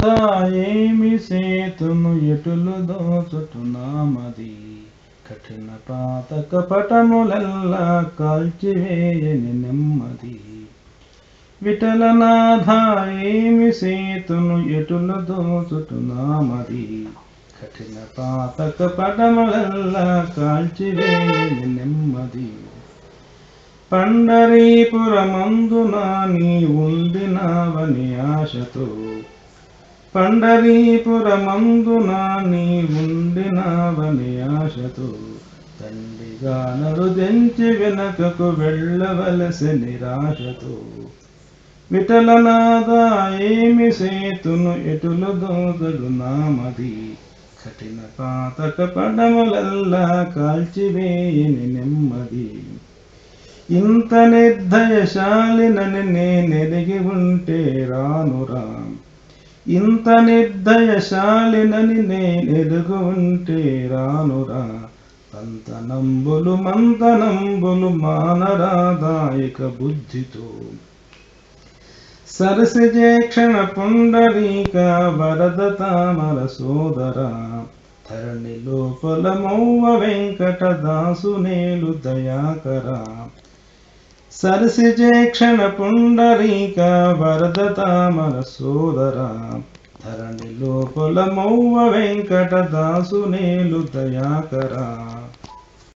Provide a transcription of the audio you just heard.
ఏమి సేతును ఎటులు దోచుటున్నామది కఠిన పాతక పటములెల్లా కాల్చివేయని నెమ్మది విఠలనాథ ఏమి సేతును ఎటులు దోచుటున్నామది కఠిన పాతక పటములెల్లా కాల్చివేయని నెమ్మది పండరీపురమందున నీ ఉండినావని ఆశతో పండరీపురమందున నీ ఉండినావని ఆశతో తండ్రిగా నరుదెంచి వెనకకు వెళ్ళవలసి నిరాశతో విఠలనాద ఏమి సేతును ఎటులు దోదడు నామది కఠిన పాతక పడములల్లా కాల్చివేయని నెమ్మది ఇంత నిర్దయశాలినని నేనెరిగి ఉంటే రానురా ఇంత నిర్దయశాలినని నేనెరుగు ఉంటే రానురా తంతనంబులు మంతనంబులు మానరాదాయక బుద్ధితో సరసిజేక్షణ పుండరీక వరద తామర సోదర ధరణి లోపల మౌవ వెంకట దాసునేలు దయాకర సరసిజేక్షణ పుండరీక వరద తామర సోదర ధరణి లోపల మౌవ వెంకట దాసునేలు దయాకర